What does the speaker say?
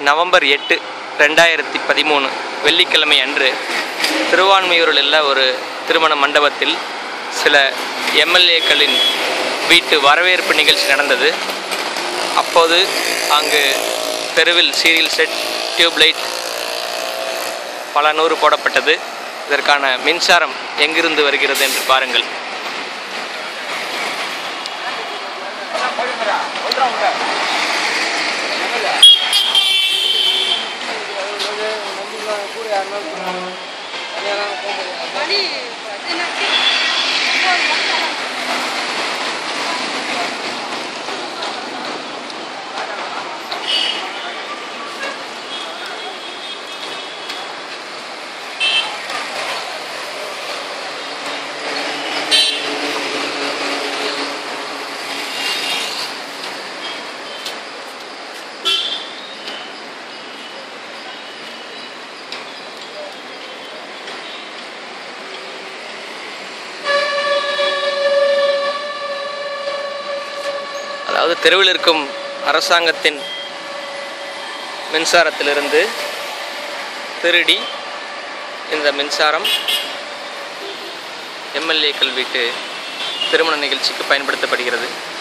November எட்டு ரெண்டாயிரத்தி பதிமூணு வெள்ளிக்கிழமை அன்று திருவான்மையூரில் உள்ள ஒரு திருமண மண்டபத்தில் சில எம்எல்ஏக்களின் வீட்டு வரவேற்பு நிகழ்ச்சி நடந்தது அப்போது அங்கு தெருவில் சீரியல் செட் டியூப்லைட் பல நூறு போடப்பட்டது இதற்கான மின்சாரம் எங்கிருந்து வருகிறது என்று பாருங்கள் மணி பதினெட்டு ஒன்பது மணி அதாவது தெருவில் இருக்கும் அரசாங்கத்தின் மின்சாரத்திலிருந்து திருடி இந்த மின்சாரம் எம்எல்ஏக்கள் வீட்டு திருமண நிகழ்ச்சிக்கு பயன்படுத்தப்படுகிறது